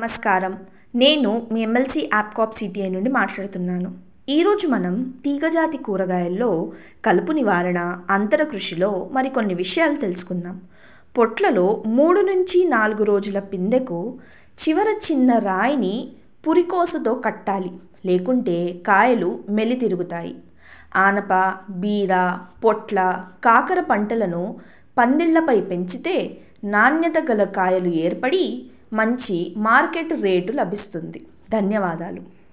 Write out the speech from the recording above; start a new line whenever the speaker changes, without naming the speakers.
నమస్కారం నేను మీ MLC యాప్కాప్ CTI నుండి మాట్లాడుతున్నాను ఈరోజు మనం తీగజాతి కూరగాయల్లో కలుపు నివారణ అంతర కృషిలో మరికొన్ని విషయాలు తెలుసుకుందాం పొట్లలో మూడు నుంచి నాలుగు రోజుల పిందెకు చివర చిన్న రాయిని పురికోసతో కట్టాలి లేకుంటే కాయలు మెలి తిరుగుతాయి ఆనప బీర పొట్ల కాకర పంటలను పందిళ్లపై పెంచితే నాణ్యత గల కాయలు ఏర్పడి మంచి మార్కెట్ రేటు లభిస్తుంది ధన్యవాదాలు